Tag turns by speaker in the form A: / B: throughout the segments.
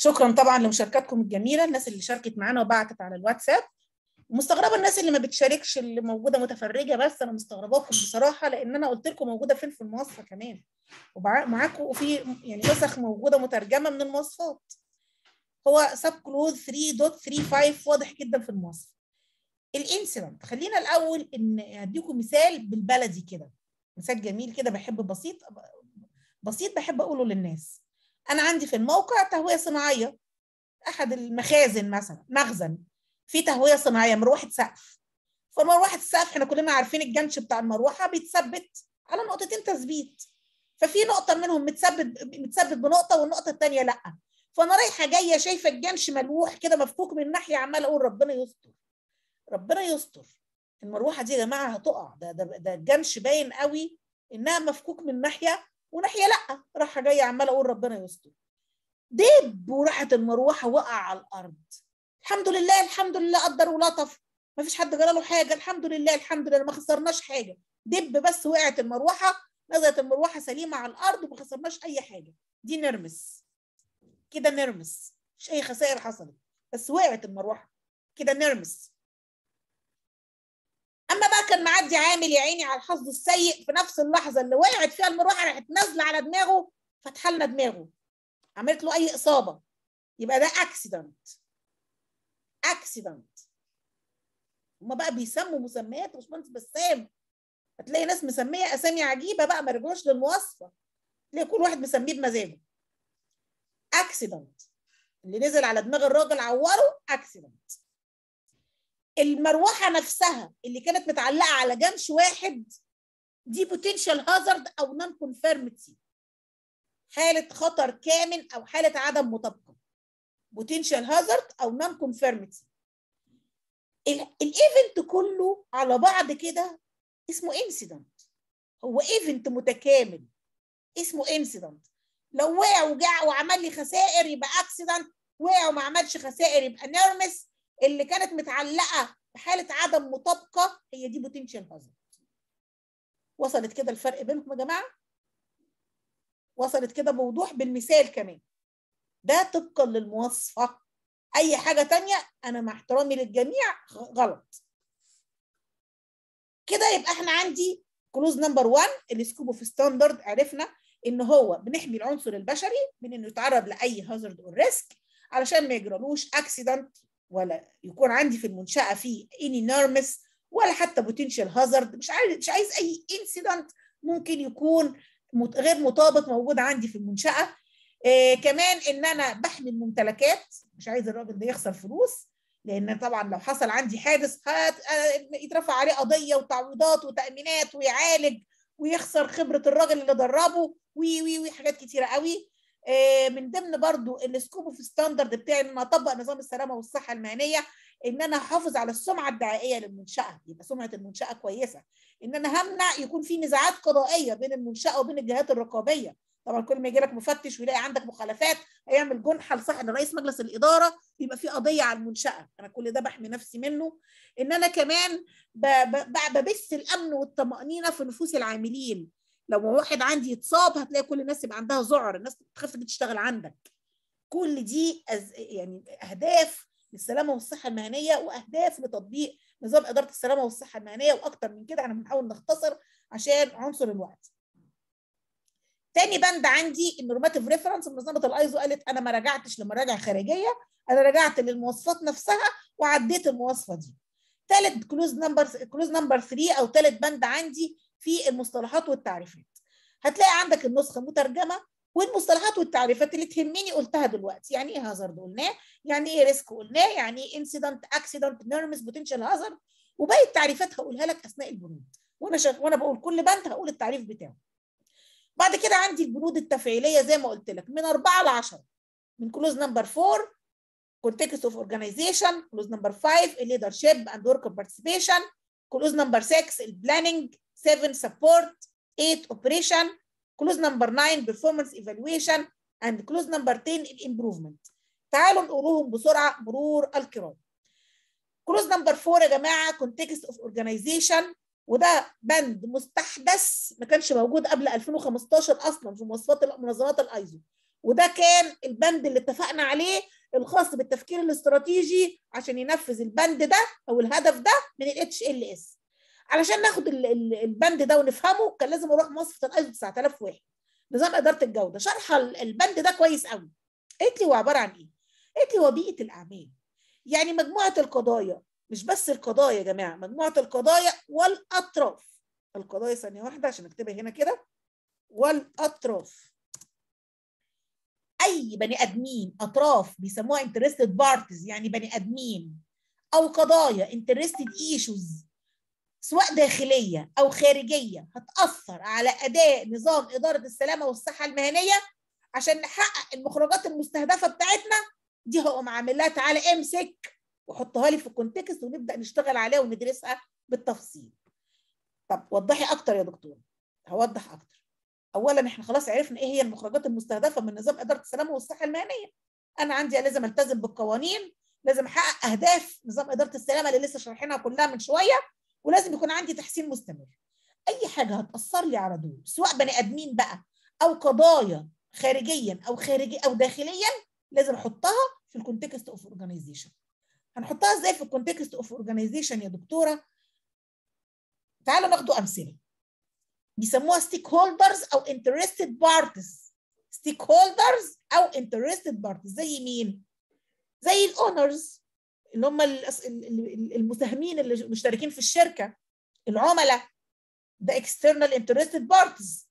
A: شكرا طبعا لمشاركاتكم الجميله الناس اللي شاركت معانا وبعتت على الواتساب مستغربه الناس اللي ما بتشاركش اللي موجوده متفرجه بس انا مستغرباكم بصراحه لان انا قلت لكم موجوده فين في المواصفه كمان ومعاكم وفي يعني نسخ موجوده مترجمه من المواصفات هو سب كلوز 3.35 واضح جدا في المواصفه الانسيدنت خلينا الاول ان اديكم مثال بالبلدي كده مثال جميل كده بحب بسيط بسيط بحب اقوله للناس انا عندي في الموقع تهويه صناعيه احد المخازن مثلا مخزن في تهويه صناعيه مروحه سقف فمروحه السقف احنا كلنا عارفين الجنش بتاع المروحه بيتثبت على نقطتين تثبيت ففي نقطه منهم متثبت متثبت بنقطه والنقطه الثانيه لا فانا رايحه جايه شايفه الجنش ملوح كده مفكوك من ناحيه عماله اقول ربنا يستر ربنا يستر المروحه دي يا جماعه هتقع ده ده ده الجنش باين قوي انها مفكوك من ناحيه وناحيه لا رايحه جايه عماله اقول ربنا يستر دب وراحت المروحه وقع على الارض الحمد لله الحمد لله قدر ولطف ما فيش حد جرى له حاجه الحمد لله الحمد لله ما خسرناش حاجه دب بس وقعت المروحه نزلت المروحه سليمه على الارض وما خسرناش اي حاجه دي نرمس كده نرمس مش اي خسائر حصلت بس وقعت المروحه كده نرمس اما بقى كان معدي عامل يا عيني على الحظ السيء في نفس اللحظه اللي وقعت فيها المروحه راحت نازله على دماغه فتح لنا دماغه عملت له اي اصابه يبقى ده اكسيدنت اكسيدنت هما بقى بيسموا مسميات يا باشمهندس بسام هتلاقي ناس مسميه اسامي عجيبه بقى ما رجعوش للمواصفه تلاقي كل واحد مسميه بمزاجه اكسيدنت اللي نزل على دماغ الراجل عوره اكسيدنت المروحه نفسها اللي كانت متعلقه على جنش واحد دي بوتنشال هازارد او نون كونفيرمتي حاله خطر كامن او حاله عدم مطابقه بوتنشال هازارد او نون كونفيرمتي الايفنت كله على بعض كده اسمه انسيدنت هو ايفنت متكامل اسمه انسيدنت لو وقع وجع وعمل لي خسائر يبقى اكسيدنت وقع وما عملش خسائر يبقى نيرمس اللي كانت متعلقه بحاله عدم مطابقه هي دي بوتنشال هازارد وصلت كده الفرق بينهم يا جماعه وصلت كده بوضوح بالمثال كمان ده طبقا للمواصفه اي حاجه تانية انا مع احترامي للجميع غلط كده يبقى احنا عندي كلوز نمبر 1 السكوب اوف ستاندرد عرفنا ان هو بنحمي العنصر البشري من انه يتعرض لاي هازارد او ريسك علشان ما يجرالوش اكسيدنت ولا يكون عندي في المنشاه في اني نيرمس ولا حتى بوتنشال هازارد مش عايز مش عايز اي انسيدنت ممكن يكون غير مطابق موجود عندي في المنشاه إيه كمان ان انا بحمي الممتلكات مش عايز الراجل ده يخسر فلوس لان طبعا لو حصل عندي حادث هات يترفع عليه قضيه وتعويضات وتامينات ويعالج ويخسر خبره الراجل اللي دربه وي وي وي حاجات كتيره قوي إيه من ضمن برضو السكوب اوف ستاندرد بتاعي ان انا اطبق نظام السلامه والصحه المهنيه ان انا احافظ على السمعه الدعائيه للمنشاه يبقى سمعه المنشاه كويسه ان انا همنع يكون في نزاعات قضائيه بين المنشاه وبين الجهات الرقابيه طبعا كل ما يجي لك مفتش ويلاقي عندك مخالفات هيعمل جنحه لصاحب رئيس مجلس الاداره يبقى في قضيه على المنشاه انا كل ده بحمي نفسي منه ان انا كمان ببث الامن والطمانينه في نفوس العاملين لو واحد عندي يتصاب هتلاقي كل الناس يبقى عندها ذعر الناس تخاف تيجي تشتغل عندك كل دي أز... يعني اهداف للسلامه والصحه المهنيه واهداف لتطبيق نظام اداره السلامه والصحه المهنيه واكتر من كده احنا بنحاول نختصر عشان عنصر الوقت تاني بند عندي النورماتيف ريفرنس منظمه الايزو قالت انا ما رجعتش لمراجع خارجيه انا رجعت للمواصفات نفسها وعديت المواصفه دي ثالث كلوز نمبر كلوز نمبر 3 او ثالث بند عندي في المصطلحات والتعريفات هتلاقي عندك النسخه مترجمه والمصطلحات والتعريفات اللي تهمني قلتها دلوقتي يعني ايه هازارد قلناه يعني ايه ريسك قلناه يعني ايه انسيدنت اكسيدنت نيرمس بوتنشال هازارد وباقي التعريفات هقولها لك اثناء البنود وانا شغ... وانا بقول كل بند هقول التعريف بتاعه بعد كده عندي البنود التفعيليه زي ما قلت لك من 4 ل 10 من كلوز نمبر 4 context of organization كلوز نمبر 5 leadership and worker participation كلوز نمبر 6 البلاننج 7 support 8 operation كلوز نمبر 9 performance evaluation and كلوز نمبر 10 الامبروفمنت تعالوا نقولهم بسرعه مرور الكرام كلوز نمبر 4 يا جماعه context of organization وده بند مستحدث ما كانش موجود قبل 2015 اصلا في مواصفات منظمات الايزو وده كان البند اللي اتفقنا عليه الخاص بالتفكير الاستراتيجي عشان ينفذ البند ده او الهدف ده من الاتش ال اس علشان ناخد البند ده ونفهمه كان لازم اروح مواصفه الايزو 9001 نظام اداره الجوده شرح البند ده كويس قوي قالت لي هو عباره عن ايه قالت لي هو بيئه الاعمال يعني مجموعه القضايا مش بس القضايا يا جماعه مجموعه القضايا والاطراف القضايا ثانيه واحده عشان اكتبها هنا كده والاطراف اي بني ادمين اطراف بيسموها انترستد بارتيز يعني بني ادمين او قضايا انترستد ايشوز سواء داخليه او خارجيه هتاثر على اداء نظام اداره السلامه والصحه المهنيه عشان نحقق المخرجات المستهدفه بتاعتنا دي هقوم عامل لها تعالى امسك وحطها لي في الكونتكست ونبدا نشتغل عليها وندرسها بالتفصيل. طب وضحي اكتر يا دكتور. هوضح اكتر. اولا احنا خلاص عرفنا ايه هي المخرجات المستهدفه من نظام اداره السلامه والصحه المهنيه. انا عندي لازم التزم بالقوانين، لازم احقق اهداف نظام اداره السلامه اللي لسه شارحينها كلها من شويه، ولازم يكون عندي تحسين مستمر. اي حاجه هتاثر لي على دول سواء بني ادمين بقى او قضايا خارجيا او خارجي او داخليا لازم احطها في الكونتكست اوف اورجانيزيشن هنحطها ازاي في الكونتكست اوف اورجانيزيشن يا دكتوره تعالوا ناخدوا امثله بيسموها ستيك هولدرز او انترستد بارتيز ستيك هولدرز او انترستد بارتيز زي مين زي الاونرز اللي هم المساهمين اللي مشتركين في الشركه العملاء ده اكسترنال انترستد بارتيز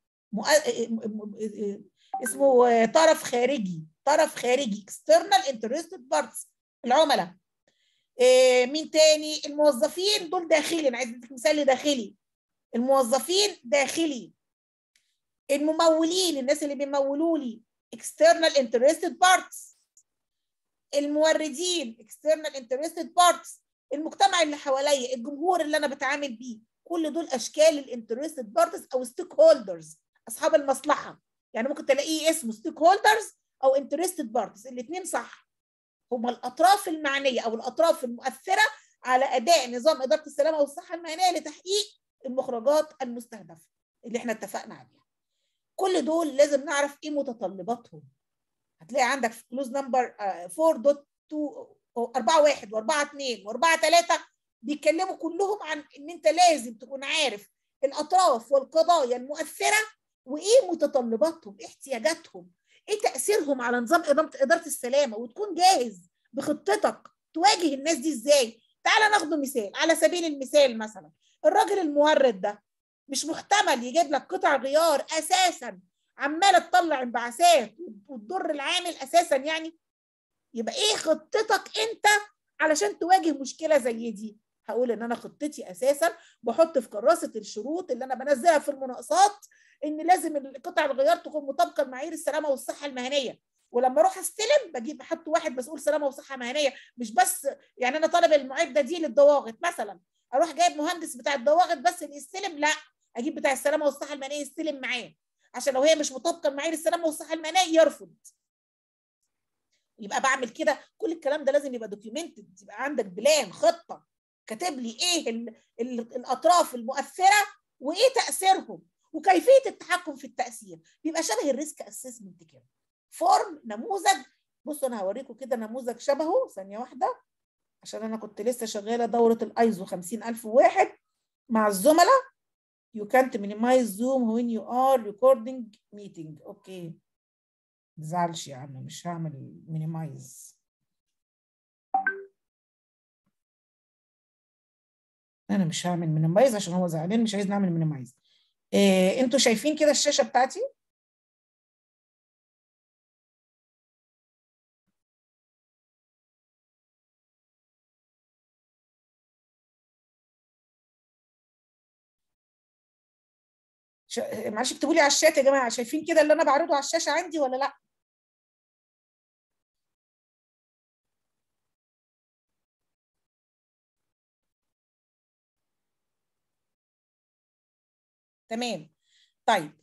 A: اسمه طرف خارجي طرف خارجي external interested parties العملاء إيه مين تاني الموظفين دول داخلي انا عايز اديك مثال داخلي الموظفين داخلي الممولين الناس اللي بيمولوا لي external interested parties الموردين external interested parties المجتمع اللي حواليا الجمهور اللي انا بتعامل بيه كل دول اشكال الانترستد بارتيز او ستيك هولدرز اصحاب المصلحه يعني ممكن تلاقيه اسمه ستيك هولدرز او انترستد بارتيز الاثنين صح هما الاطراف المعنيه او الاطراف المؤثره على اداء نظام اداره السلامه والصحه المهنيه لتحقيق المخرجات المستهدفه اللي احنا اتفقنا عليها كل دول لازم نعرف ايه متطلباتهم هتلاقي عندك في كلوز نمبر 4.2 4 1 و4 2 و4 3 بيتكلموا كلهم عن ان انت لازم تكون عارف الاطراف والقضايا المؤثره وايه متطلباتهم ايه احتياجاتهم ايه تاثيرهم على نظام اداره السلامه وتكون جاهز بخطتك تواجه الناس دي ازاي تعال ناخد مثال على سبيل المثال مثلا الراجل المورد ده مش محتمل يجيب لك قطع غيار اساسا عماله تطلع انبعاثات وتضر العامل اساسا يعني يبقى ايه خطتك انت علشان تواجه مشكله زي دي هقول ان انا خطتي اساسا بحط في كراسه الشروط اللي انا بنزلها في المناقصات ان لازم قطع الغيار تكون مطابقه لمعايير السلامه والصحه المهنيه ولما اروح استلم بجيب احط واحد مسؤول سلامه وصحه مهنيه مش بس يعني انا طالب المعده دي للضواغط مثلا اروح جايب مهندس بتاع الضواغط بس اللي يستلم لا اجيب بتاع السلامه والصحه المهنيه يستلم معاه عشان لو هي مش مطابقه لمعايير السلامه والصحه المهنيه يرفض يبقى بعمل كده كل الكلام ده لازم يبقى دوكيومنتد يبقى عندك بلان خطه كاتب لي ايه ال ال الاطراف المؤثره وايه تاثيرهم وكيفيه التحكم في التاثير بيبقى شبه الريسك اسسمنت كده فورم نموذج بصوا انا هوريكم كده نموذج شبهه ثانيه واحده عشان انا كنت لسه شغاله دوره الايزو 50001 مع الزملاء you can't minimize zoom when you are recording meeting اوكي متزعلش يا عم مش هعمل minimize انا مش هعمل minimize عشان هو زعلان مش عايز نعمل minimize إيه انتوا شايفين كده الشاشه بتاعتي ش... معلش اكتبوا لي على الشات يا جماعه شايفين كده اللي انا بعرضه على الشاشه عندي ولا لا تمام طيب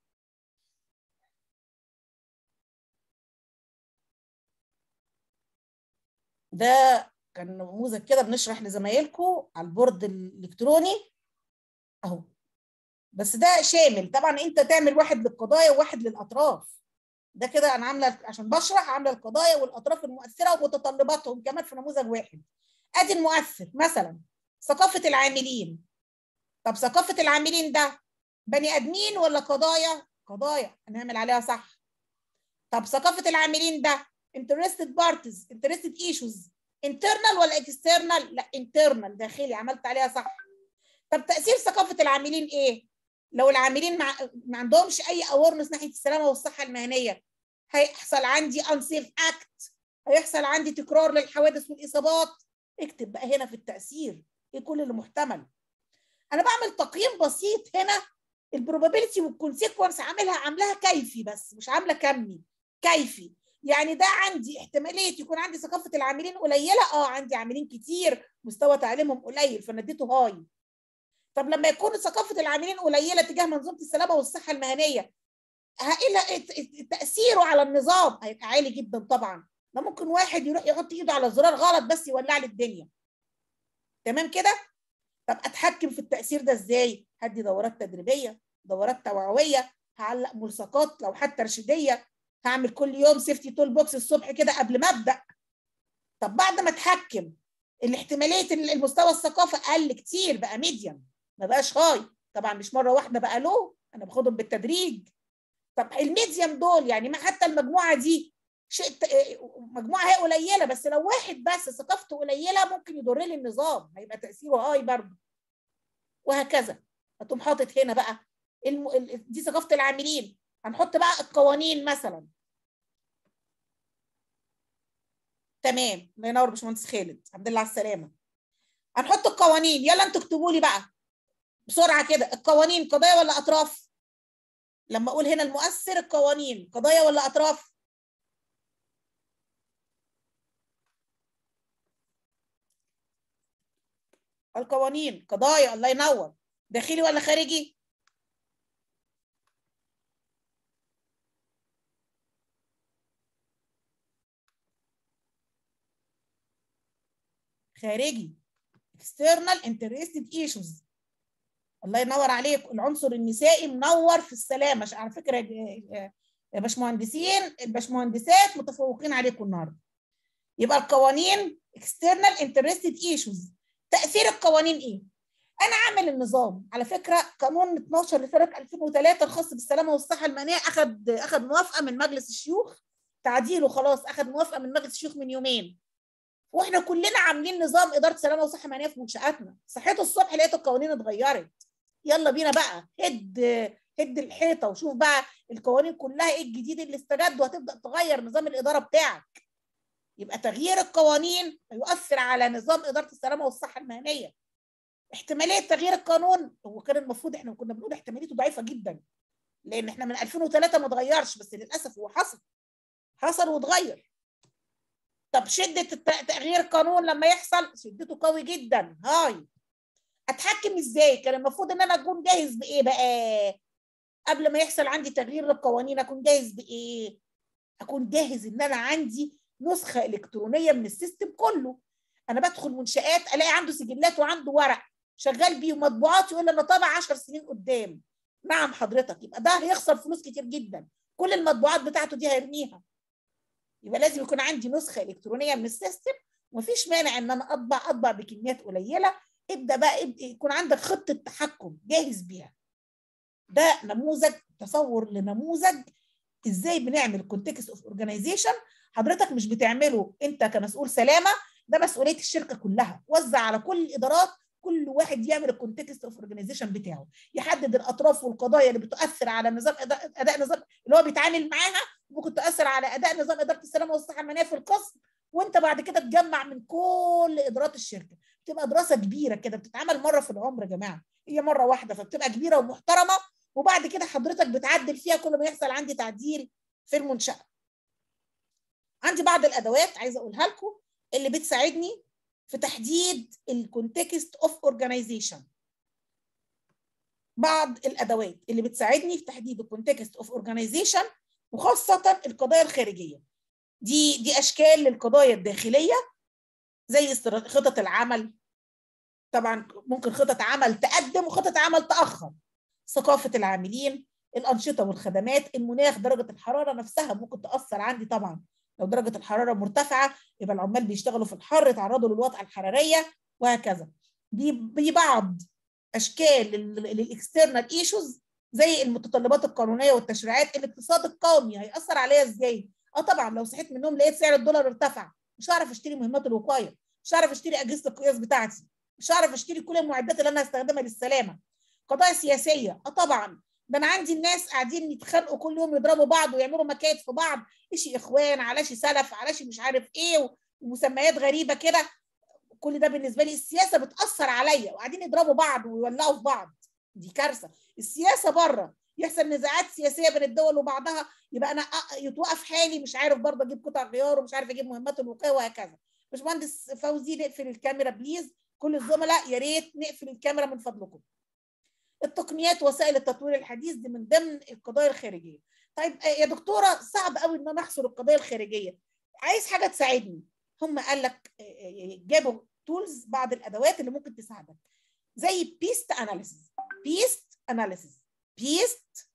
A: ده كان نموذج كده بنشرح لزمايلكم على البورد الالكتروني اهو بس ده شامل طبعا انت تعمل واحد للقضايا وواحد للاطراف ده كده انا عامله عشان بشرح عامله القضايا والاطراف المؤثره ومتطلباتهم كمان في نموذج واحد ادي المؤثر مثلا ثقافه العاملين طب ثقافه العاملين ده بني ادمين ولا قضايا قضايا هنعمل عليها صح طب ثقافه العاملين ده interested parties interested issues internal ولا external لا internal داخلي عملت عليها صح طب تاثير ثقافه العاملين ايه لو العاملين مع... ما عندهمش اي اورنس ناحيه السلامه والصحه المهنيه هيحصل عندي unsafe act هيحصل عندي تكرار للحوادث والاصابات اكتب بقى هنا في التاثير ايه كل اللي محتمل انا بعمل تقييم بسيط هنا البروبابيلتي والكونسيكونس عاملها عاملاها كيفي بس مش عامله كمي كيفي يعني ده عندي احتماليه يكون عندي ثقافه العاملين قليله اه عندي عاملين كتير مستوى تعليمهم قليل فانا اديته هاي طب لما يكون ثقافه العاملين قليله تجاه منظومه السلامه والصحه المهنيه تاثيره على النظام هيبقى عالي جدا طبعا ده ممكن واحد يروح يحط ايده على الزرار غلط بس يولع لي الدنيا تمام كده طب اتحكم في التاثير ده ازاي هدي دورات تدريبيه دورات توعويه هعلق ملصقات لو حتى ترشيديه هعمل كل يوم سيفتي تول بوكس الصبح كده قبل ما ابدا طب بعد ما اتحكم الاحتماليه المستوى الثقافه قل كتير بقى ميديم ما بقاش هاي طبعا مش مره واحده بقى لو انا باخدهم بالتدريج طب الميديم دول يعني ما حتى المجموعه دي شيء مجموعه هي قليله بس لو واحد بس ثقافته قليله ممكن يضر لي النظام هيبقى تاثيره هاي برضه وهكذا هتقوم حاطط هنا بقى الم... دي ثقافه العاملين هنحط بقى القوانين مثلا تمام الله ينور باشمهندس خالد الحمد لله على السلامه هنحط القوانين يلا انتوا اكتبوا لي بقى بسرعه كده القوانين قضايا ولا اطراف لما اقول هنا المؤثر القوانين قضايا ولا اطراف القوانين قضايا الله ينور داخلي ولا خارجي خارجي external interested issues الله ينور عليك العنصر النسائي منور في السلامه على فكره يا باشمهندسين الباشمهندسات متفوقين عليكم النهارده يبقى القوانين external interested issues تاثير القوانين ايه انا عامل النظام على فكره قانون 12 لسنه 2003 الخاص بالسلامه والصحه المهنيه اخذ اخذ موافقه من مجلس الشيوخ تعديله خلاص اخذ موافقه من مجلس الشيوخ من يومين واحنا كلنا عاملين نظام اداره سلامه وصحه مهنيه في منشاتنا صحيت الصبح لقيت القوانين اتغيرت يلا بينا بقى هد هد الحيطه وشوف بقى القوانين كلها ايه الجديد اللي استجد وهتبدا تغير نظام الاداره بتاعك يبقى تغيير القوانين يؤثر على نظام اداره السلامه والصحه المهنيه احتماليه تغيير القانون هو كان المفروض احنا كنا بنقول احتماليته ضعيفه جدا لان احنا من 2003 ما اتغيرش بس للاسف هو حصل حصل واتغير طب شده تغيير القانون لما يحصل شدته قوي جدا هاي اتحكم ازاي كان المفروض ان انا اكون جاهز بايه بقى قبل ما يحصل عندي تغيير للقوانين اكون جاهز بايه اكون جاهز ان انا عندي نسخه الكترونيه من السيستم كله انا بدخل منشات الاقي عنده سجلات وعنده ورق شغال بيه ومطبوعات يقول لي انا طابع 10 سنين قدام نعم حضرتك يبقى ده هيخسر فلوس كتير جدا كل المطبوعات بتاعته دي هيرميها يبقى لازم يكون عندي نسخه الكترونيه من السيستم ومفيش مانع ان انا اطبع اطبع بكميات قليله ابدا بقى ابدا يكون عندك خطه تحكم جاهز بيها ده نموذج تصور لنموذج ازاي بنعمل كونتكست اوف اورجانيزيشن حضرتك مش بتعمله انت كمسؤول سلامه ده مسؤوليه الشركه كلها وزع على كل الادارات كل واحد يعمل الكونتكست اوف اورجانيزيشن بتاعه يحدد الاطراف والقضايا اللي بتؤثر على نظام اداء نظام اللي هو بيتعامل معاها ممكن تاثر على اداء نظام اداره السلامه والصحه المهنيه في القسم وانت بعد كده تجمع من كل ادارات الشركه بتبقى دراسه كبيره كده بتتعمل مره في العمر يا جماعه هي مره واحده فبتبقى كبيره ومحترمه وبعد كده حضرتك بتعدل فيها كل ما يحصل عندي تعديل في المنشاه عندي بعض الادوات عايزه اقولها لكم اللي بتساعدني في تحديد الكونتكست اوف اورجانيزيشن بعض الادوات اللي بتساعدني في تحديد الكونتكست اوف اورجانيزيشن وخاصه القضايا الخارجيه دي دي اشكال للقضايا الداخليه زي خطط العمل طبعا ممكن خطط عمل تقدم وخطط عمل تاخر ثقافه العاملين الانشطه والخدمات المناخ درجه الحراره نفسها ممكن تاثر عندي طبعا لو درجه الحراره مرتفعه يبقى العمال بيشتغلوا في الحر يتعرضوا للوطأة الحراريه وهكذا دي ببعض اشكال الاكسترنال ايشوز زي المتطلبات القانونيه والتشريعات الاقتصاد القومي هياثر عليا ازاي اه طبعا لو صحيت من النوم لقيت سعر الدولار ارتفع مش هعرف اشتري مهمات الوقايه مش هعرف اشتري اجهزه القياس بتاعتي مش هعرف اشتري كل المعدات اللي انا هستخدمها للسلامه قضايا سياسيه اه طبعا ده انا عندي الناس قاعدين يتخانقوا كل يوم يضربوا بعض ويعملوا مكايد في بعض شيء اخوان على شيء سلف على شيء مش عارف ايه ومسميات غريبه كده كل ده بالنسبه لي السياسه بتاثر عليا وقاعدين يضربوا بعض ويولعوا في بعض دي كارثه السياسه بره يحصل نزاعات سياسيه بين الدول وبعضها يبقى انا يتوقف حالي مش عارف برضه اجيب قطع غيار ومش عارف اجيب مهمات الوقايه وهكذا باشمهندس فوزي نقفل الكاميرا بليز كل الزملاء يا ريت نقفل الكاميرا من فضلكم التقنيات وسائل التطوير الحديث دي من ضمن القضايا الخارجيه طيب يا دكتوره صعب قوي ان انا احصر القضايا الخارجيه عايز حاجه تساعدني هم قال لك جابوا تولز بعض الادوات اللي ممكن تساعدك زي بيست اناليسيس بيست اناليسيس بيست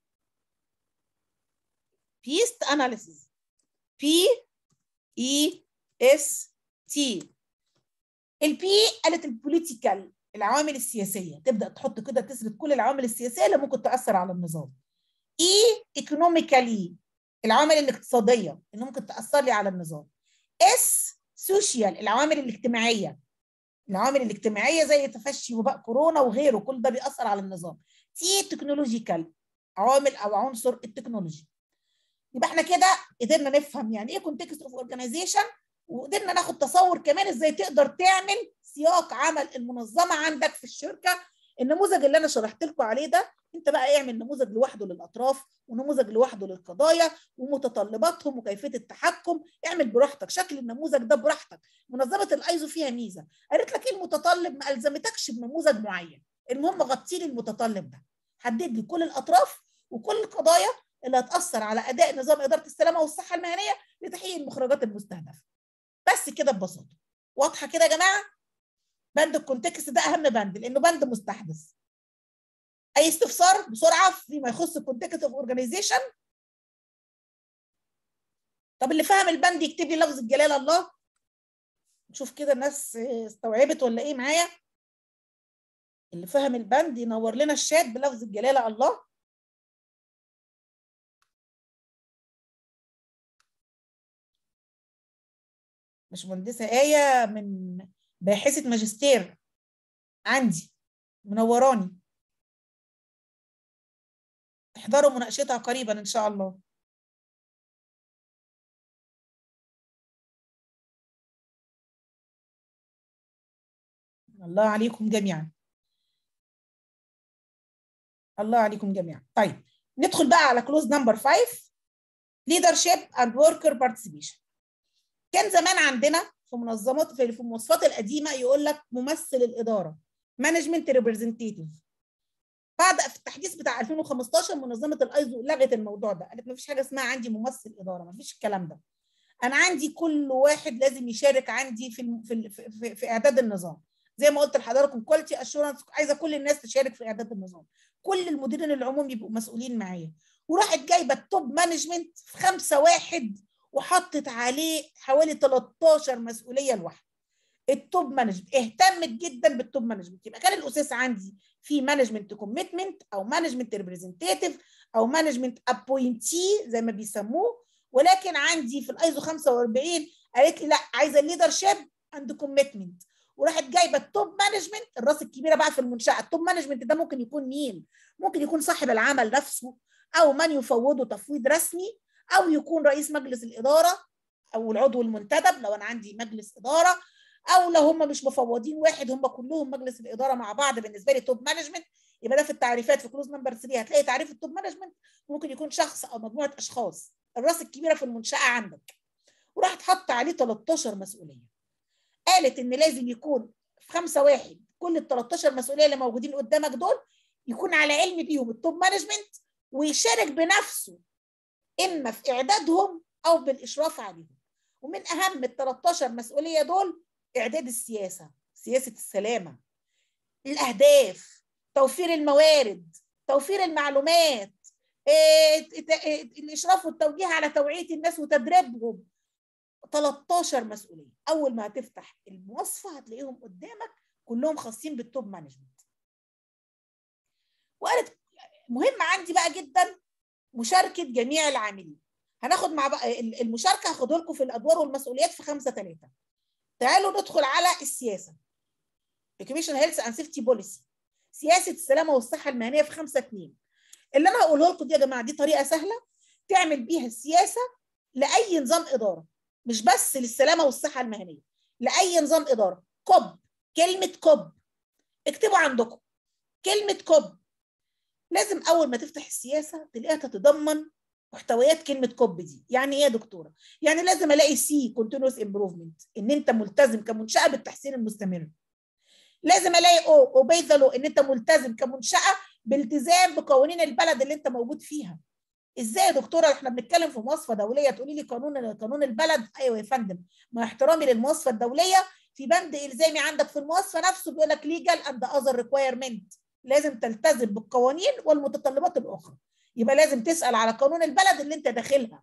A: بيست اناليسيس بي اي اس تي البي قالت البوليتيكال العوامل السياسيه تبدا تحط كده تسرد كل العوامل السياسيه اللي ممكن تاثر على النظام اي ايكونوميكالي العوامل الاقتصاديه اللي ممكن تاثر لي على النظام اس سوشيال العوامل الاجتماعيه العوامل الاجتماعيه زي تفشي وباء كورونا وغيره كل ده بيأثر على النظام تي تكنولوجيكال عوامل او عنصر التكنولوجي يبقى احنا كده قدرنا نفهم يعني ايه كونتكست اوف اورجانيزيشن وقدرنا ناخد تصور كمان ازاي تقدر تعمل سياق عمل المنظمه عندك في الشركه النموذج اللي انا شرحت لكم عليه ده انت بقى اعمل نموذج لوحده للاطراف ونموذج لوحده للقضايا ومتطلباتهم وكيفيه التحكم اعمل براحتك شكل النموذج ده براحتك منظمه الايزو فيها ميزه قالت لك ايه المتطلب ما الزمتكش بنموذج معين المهم غطي لي المتطلب ده حدد لي كل الاطراف وكل القضايا اللي هتاثر على اداء نظام اداره السلامه والصحه المهنيه لتحقيق المخرجات المستهدفه بس كده ببساطه واضحه كده يا جماعه بند الكونتكست ده اهم بند لانه بند مستحدث اي استفسار بسرعه فيما يخص الكونتكست اوف اورجانيزيشن طب اللي فهم البند يكتب لي لفظ الجلاله الله نشوف كده الناس استوعبت ولا ايه معايا اللي فهم البند ينور لنا الشات بلفظ الجلاله الله باشمهندسه ايه من باحثه ماجستير عندي منوراني احضروا مناقشتها قريبا ان شاء الله الله عليكم جميعا الله عليكم جميعا طيب ندخل بقى على كلوز نمبر 5 leadership and worker participation كان زمان عندنا في منظمات في المواصفات القديمه يقول لك ممثل الاداره مانجمنت ريبريزنتيف بعد في التحديث بتاع 2015 منظمه الايزو لغت الموضوع ده قالت ما فيش حاجه اسمها عندي ممثل اداره ما فيش الكلام ده انا عندي كل واحد لازم يشارك عندي في في في, في اعداد النظام زي ما قلت لحضراتكم كواليتي اشورنس عايزه كل الناس تشارك في اعداد النظام كل المديرين العموم يبقوا مسؤولين معايا وراحت جايبه التوب مانجمنت في خمسه واحد وحطت عليه حوالي 13 مسؤوليه لوحده التوب مانجمنت اهتمت جدا بالتوب مانجمنت يبقى كان الاساس عندي في مانجمنت كوميتمنت او مانجمنت ريبريزنتيف او مانجمنت ابوينتي زي ما بيسموه ولكن عندي في الايزو 45 قالت لي لا عايزه الليدر شيب اند كوميتمنت وراحت جايبه التوب مانجمنت الراس الكبيره بقى في المنشاه التوب مانجمنت ده ممكن يكون مين ممكن يكون صاحب العمل نفسه او من يفوضه تفويض رسمي او يكون رئيس مجلس الاداره او العضو المنتدب لو انا عندي مجلس اداره او لو هم مش مفوضين واحد هم كلهم مجلس الاداره مع بعض بالنسبه لي توب مانجمنت يبقى ده في التعريفات في كلوز نمبر 3 هتلاقي تعريف التوب مانجمنت ممكن يكون شخص او مجموعه اشخاص الراس الكبيره في المنشاه عندك وراحت حط عليه 13 مسؤوليه قالت ان لازم يكون في خمسه واحد كل ال 13 مسؤوليه اللي موجودين قدامك دول يكون على علم بيهم التوب مانجمنت ويشارك بنفسه اما في اعدادهم او بالاشراف عليهم ومن اهم ال 13 مسؤوليه دول اعداد السياسه سياسه السلامه الاهداف توفير الموارد توفير المعلومات الاشراف والتوجيه على توعيه الناس وتدريبهم 13 مسؤوليه اول ما هتفتح المواصفه هتلاقيهم قدامك كلهم خاصين بالتوب مانجمنت وقالت مهم عندي بقى جدا مشاركه جميع العاملين هناخد مع بقى المشاركه هاخده لكم في الادوار والمسؤوليات في خمسه ثلاثه تعالوا ندخل على السياسه اوكيبيشن هيلث اند سيفتي بوليسي سياسه السلامه والصحه المهنيه في خمسه اتنين اللي انا هقوله لكم دي يا جماعه دي طريقه سهله تعمل بيها السياسه لاي نظام اداره مش بس للسلامه والصحه المهنيه لاي نظام اداره كوب كلمه كوب اكتبوا عندكم كلمه كوب لازم اول ما تفتح السياسه تلاقيها تتضمن محتويات كلمه كوب دي يعني ايه يا دكتوره يعني لازم الاقي سي كونتينوس امبروفمنت ان انت ملتزم كمنشاه بالتحسين المستمر لازم الاقي او اوبي ذا ان انت ملتزم كمنشاه بالتزام بقوانين البلد اللي انت موجود فيها ازاي يا دكتوره احنا بنتكلم في مواصفه دوليه تقولي لي قانون قانون البلد ايوه يا فندم مع احترامي للمواصفه الدوليه في بند الزامي عندك في المواصفه نفسه بيقول لك ليجال اند اذر ريكوايرمنت لازم تلتزم بالقوانين والمتطلبات الاخرى يبقى لازم تسال على قانون البلد اللي انت داخلها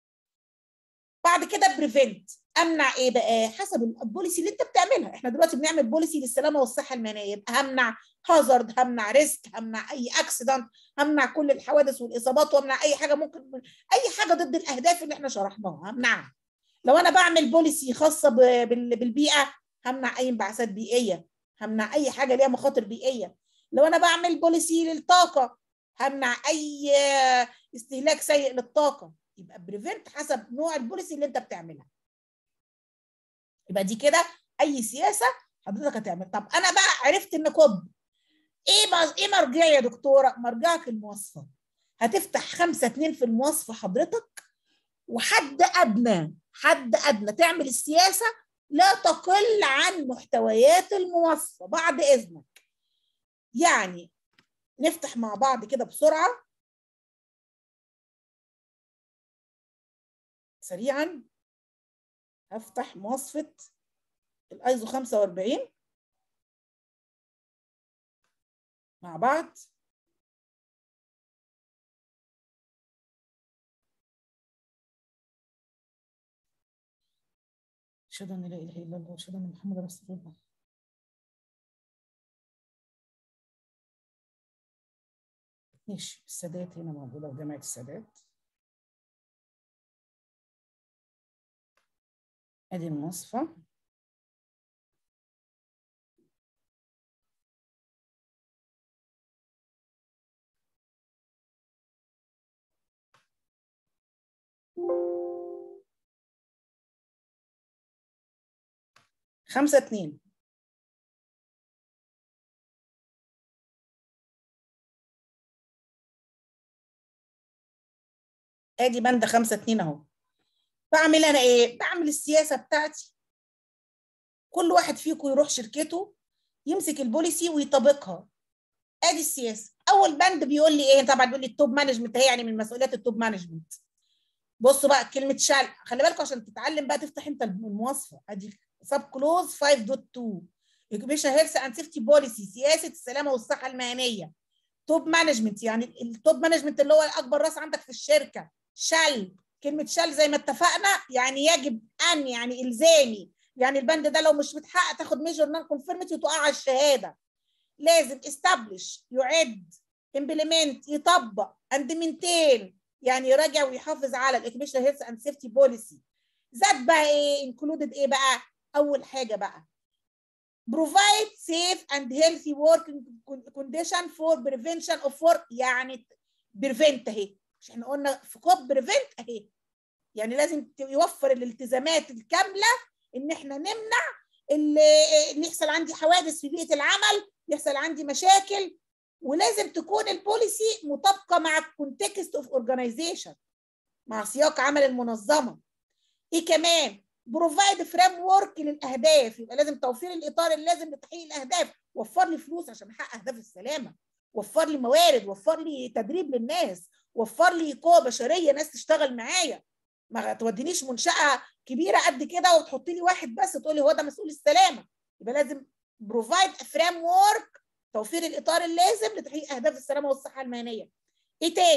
A: بعد كده بريفنت امنع ايه بقى حسب البوليسي اللي انت بتعملها احنا دلوقتي بنعمل بوليسي للسلامه والصحه المهنيه يبقى همنع هازارد همنع ريسك همنع اي اكسيدنت همنع كل الحوادث والاصابات وامنع اي حاجه ممكن اي حاجه ضد الاهداف اللي احنا شرحناها همنعها لو انا بعمل بوليسي خاصه بالبيئه همنع اي انبعاثات بيئيه همنع اي حاجه ليها مخاطر بيئيه لو انا بعمل بوليسي للطاقه همنع اي استهلاك سيء للطاقه يبقى بريفنت حسب نوع البوليسي اللي انت بتعملها يبقى دي كده اي سياسه حضرتك هتعمل طب انا بقى عرفت ان كوب ايه ايه مرجعي يا دكتوره مرجعك المواصفه هتفتح خمسة اتنين في المواصفه حضرتك وحد ادنى حد ادنى تعمل السياسه لا تقل عن محتويات المواصفه بعد اذنك يعني نفتح مع بعض كده بسرعه سريعا هفتح مواصفة الايزو 45 مع بعض أشهد أن لا إله إلا الله وأشهد أن محمدا رسول الله ماشي السادات هنا موجودة وجامعة السادات ادي المصفى خمسة اتنين ادي بند خمسة اتنين اهو بعمل انا ايه بعمل السياسه بتاعتي كل واحد فيكم يروح شركته يمسك البوليسي ويطبقها ادي السياسه اول بند بيقول لي ايه طبعا بيقول لي التوب مانجمنت هي يعني من مسؤوليات التوب مانجمنت بصوا بقى كلمه شال خلي بالكم عشان تتعلم بقى تفتح انت المواصفه ادي سب كلوز 5.2 اوكيبيشن هيلث اند سيفتي بوليسي سياسه السلامه والصحه المهنيه توب مانجمنت يعني التوب مانجمنت اللي هو اكبر راس عندك في الشركه شال كلمة شال زي ما اتفقنا يعني يجب أن يعني إلزامي يعني البند ده لو مش متحقق تاخد ميجر نون كونفيرمتي وتقع على الشهادة لازم استبلش يعد امبلمنت يطبق اند مينتين يعني يراجع ويحافظ على الاوكيبيشنال هيلث اند سيفتي بوليسي زاد بقى ايه انكلودد ايه بقى اول حاجه بقى provide safe and healthy working condition for prevention of work يعني prevent اهي مش احنا قلنا في كوب بريفنت اهي يعني لازم يوفر الالتزامات الكامله ان احنا نمنع اللي, اللي يحصل عندي حوادث في بيئه العمل يحصل عندي مشاكل ولازم تكون البوليسي مطابقه مع الكونتكست اوف اورجانيزيشن مع سياق عمل المنظمه ايه كمان بروفايد فريم ورك للاهداف يبقى لازم توفير الاطار اللازم لتحقيق الاهداف وفر لي فلوس عشان احقق اهداف السلامه وفر لي موارد وفر لي تدريب للناس وفر لي قوه بشريه ناس تشتغل معايا ما تودينيش منشاه كبيره قد كده وتحط لي واحد بس تقولي هو ده مسؤول السلامه يبقى لازم بروفايد فريم ورك توفير الاطار اللازم لتحقيق اهداف السلامه والصحه المهنيه ايه تاني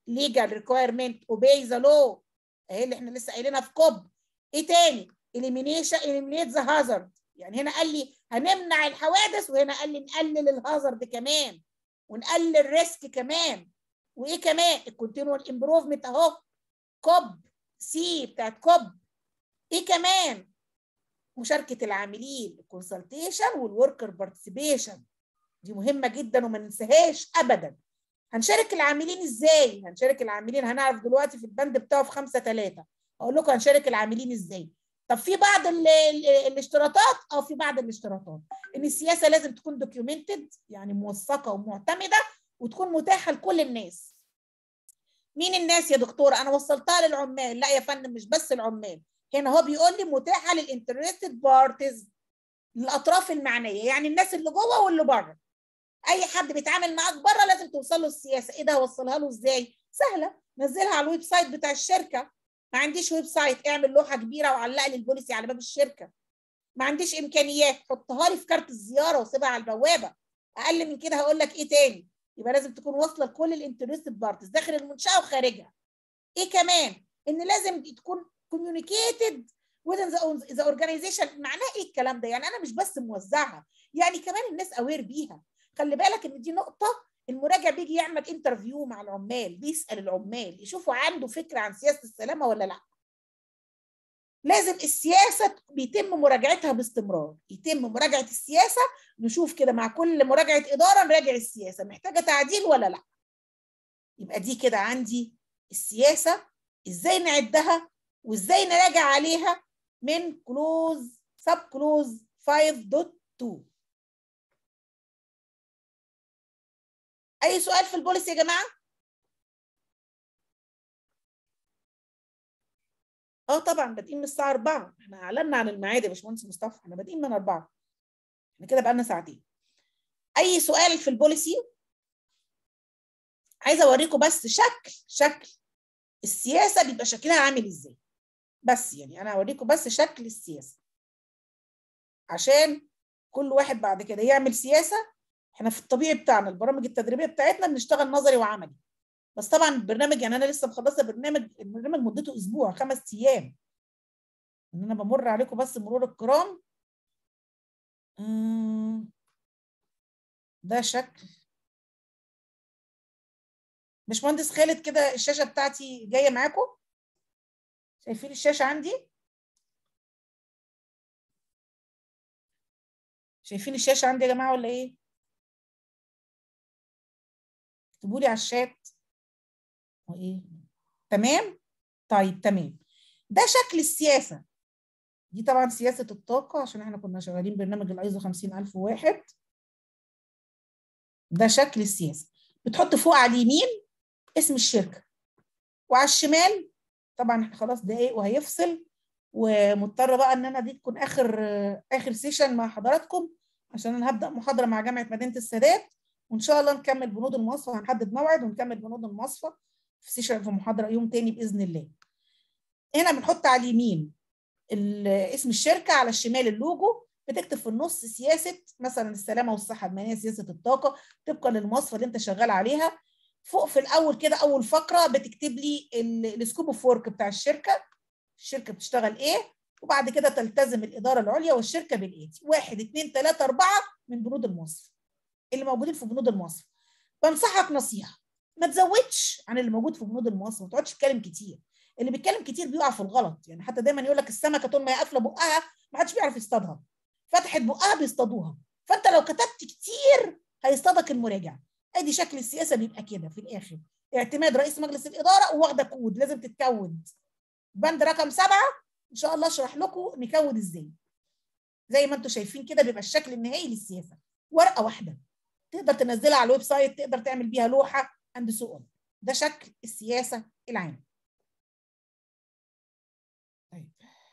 A: legal requirement obey the law اهي اللي احنا لسه قايلينها في كوب ايه تاني elimination eliminate the hazard يعني هنا قال لي هنمنع الحوادث وهنا قال لي نقلل الهازارد كمان ونقلل الريسك كمان وايه كمان الكونتينوال امبروفمنت اهو كوب سي بتاعت كوب ايه كمان مشاركه العاملين الكونسلتيشن والوركر بارتيسيبيشن دي مهمه جدا وما ننساهاش ابدا هنشارك العاملين ازاي هنشارك العاملين هنعرف دلوقتي في البند بتاعه في خمسة ثلاثة اقول لكم هنشارك العاملين ازاي طب في بعض ال ال الاشتراطات اه في بعض الاشتراطات ان السياسه لازم تكون دوكيومنتد يعني موثقه ومعتمده وتكون متاحه لكل الناس مين الناس يا دكتوره انا وصلتها للعمال لا يا فندم مش بس العمال هنا هو بيقول لي متاحه للانترستد بارتيز الاطراف المعنيه يعني الناس اللي جوه واللي بره اي حد بيتعامل معاك بره لازم توصل له السياسه ايه ده اوصلها له ازاي سهله نزلها على الويب سايت بتاع الشركه ما عنديش ويب سايت اعمل لوحه كبيره وعلق لي البوليسي على باب الشركه ما عنديش امكانيات حطها لي في كارت الزياره وسيبها على البوابه اقل من كده هقول لك ايه تاني يبقى لازم تكون واصله لكل الانترستد بارتيز داخل المنشاه وخارجها ايه كمان ان لازم تكون communicated within the, the organization معناه ايه الكلام ده يعني انا مش بس موزعها يعني كمان الناس اوير بيها خلي بالك ان دي نقطه المراجع بيجي يعمل انترفيو مع العمال بيسال العمال يشوفوا عنده فكره عن سياسه السلامه ولا لا لازم السياسه بيتم مراجعتها باستمرار يتم مراجعه السياسه نشوف كده مع كل مراجعه اداره نراجع السياسه محتاجه تعديل ولا لا يبقى دي كده عندي السياسه ازاي نعدها وازاي نراجع عليها من كلوز سب كلوز 5.2 اي سؤال في البوليسي يا جماعه اه طبعا بادئين من الساعه 4 احنا اعلنا عن الميعاد يا باشمهندس مصطفى احنا بادئين من 4 احنا كده بقالنا ساعتين اي سؤال في البوليسي عايزه اوريكم بس شكل شكل السياسه بيبقى شكلها عامل ازاي بس يعني انا هوريكم بس شكل السياسه عشان كل واحد بعد كده يعمل سياسه احنا في الطبيعي بتاعنا البرامج التدريبيه بتاعتنا بنشتغل نظري وعملي بس طبعا البرنامج يعني انا لسه مخلصه برنامج البرنامج مدته اسبوع خمس ايام ان انا بمر عليكم بس مرور الكرام ده شكل باشمهندس خالد كده الشاشه بتاعتي جايه معاكم شايفين الشاشه عندي شايفين الشاشه عندي يا جماعه ولا ايه اكتبوا لي على الشات وايه تمام طيب تمام ده شكل السياسه دي طبعا سياسه الطاقه عشان احنا كنا شغالين برنامج الايزو 50001 ده شكل السياسه بتحط فوق على اليمين اسم الشركه وعلى الشمال طبعا احنا خلاص دقايق وهيفصل ومضطره بقى ان انا دي تكون اخر اخر سيشن مع حضراتكم عشان انا هبدا محاضره مع جامعه مدينه السادات وان شاء الله نكمل بنود المواصفه هنحدد موعد ونكمل بنود المواصفه في سيشن في محاضره يوم تاني باذن الله هنا بنحط على اليمين اسم الشركه على الشمال اللوجو بتكتب في النص سياسه مثلا السلامه والصحه المهنيه سياسه الطاقه طبقا للمواصفه اللي انت شغال عليها فوق في الاول كده اول فقره بتكتب لي السكوب اوف ورك بتاع الشركه الشركه بتشتغل ايه وبعد كده تلتزم الاداره العليا والشركه بالاتي واحد اثنين ثلاثه اربعه من بنود المواصفه اللي موجودين في بنود المواصفه بنصحك نصيحه ما تزودش عن اللي موجود في بنود المواصفه ما تقعدش تتكلم كتير اللي بيتكلم كتير بيقع في الغلط يعني حتى دايما يقول لك السمكه طول ما هي قافله بقها ما حدش بيعرف يصطادها فتحت بقها بيصطادوها فانت لو كتبت كتير هيصطادك المراجع ادي شكل السياسه بيبقى كده في الاخر اعتماد رئيس مجلس الاداره وواخده كود لازم تتكود بند رقم سبعه ان شاء الله اشرح لكم نكود ازاي زي ما انتم شايفين كده بيبقى الشكل النهائي للسياسه ورقه واحده تقدر تنزلها على الويب سايت تقدر تعمل بيها لوحه اند سو اون ده شكل السياسه العام طيب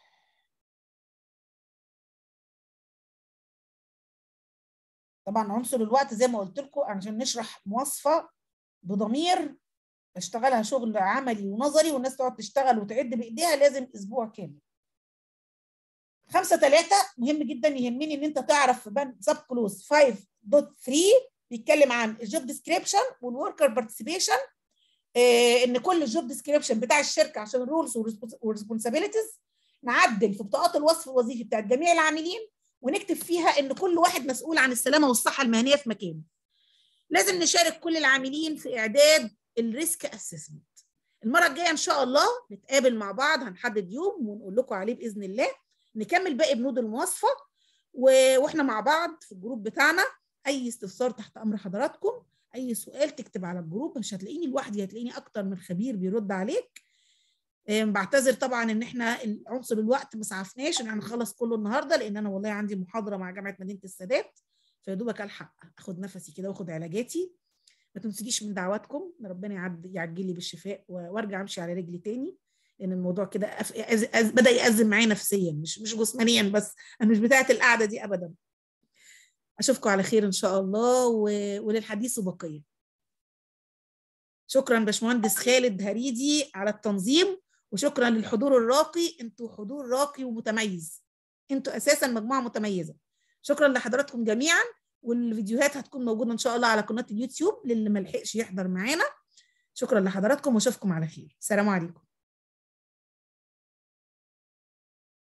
A: طبعا عنصر الوقت زي ما قلت لكم عشان نشرح مواصفه بضمير اشتغلها شغل عملي ونظري والناس تقعد تشتغل وتعد بايديها لازم اسبوع كامل خمسة ثلاثة مهم جدا يهمني ان انت تعرف في بند سب كلوز 5.3 بيتكلم عن الجوب ديسكريبشن والوركر بارتيسيبيشن آه ان كل الجوب ديسكريبشن بتاع الشركه عشان الرولز والريسبونسابيلتيز نعدل في بطاقات الوصف الوظيفي بتاعت جميع العاملين ونكتب فيها ان كل واحد مسؤول عن السلامه والصحه المهنيه في مكانه لازم نشارك كل العاملين في اعداد الريسك اسسمنت المره الجايه ان شاء الله نتقابل مع بعض هنحدد يوم ونقول لكم عليه باذن الله نكمل باقي بنود المواصفه و... واحنا مع بعض في الجروب بتاعنا اي استفسار تحت امر حضراتكم اي سؤال تكتب على الجروب مش هتلاقيني لوحدي هتلاقيني اكتر من خبير بيرد عليك بعتذر طبعا ان احنا عنصر الوقت ما سعفناش ان احنا نخلص كله النهارده لان انا والله عندي محاضره مع جامعه مدينه السادات فيا دوبك الحق اخد نفسي كده واخد علاجاتي ما تنسيش من دعواتكم ان ربنا يعد يعجل لي بالشفاء وارجع امشي على رجلي تاني لان الموضوع كده أف... أز... أز... بدا يأزم معايا نفسيا مش مش جسمانيا بس انا مش بتاعه القعده دي ابدا اشوفكم على خير ان شاء الله و... وللحديث بقيه شكرا باشمهندس خالد هريدي على التنظيم وشكرا للحضور الراقي انتوا حضور راقي ومتميز انتوا اساسا مجموعه متميزه شكرا لحضراتكم جميعا والفيديوهات هتكون موجوده ان شاء الله على قناه اليوتيوب للي ما لحقش يحضر معانا شكرا لحضراتكم واشوفكم على خير سلام عليكم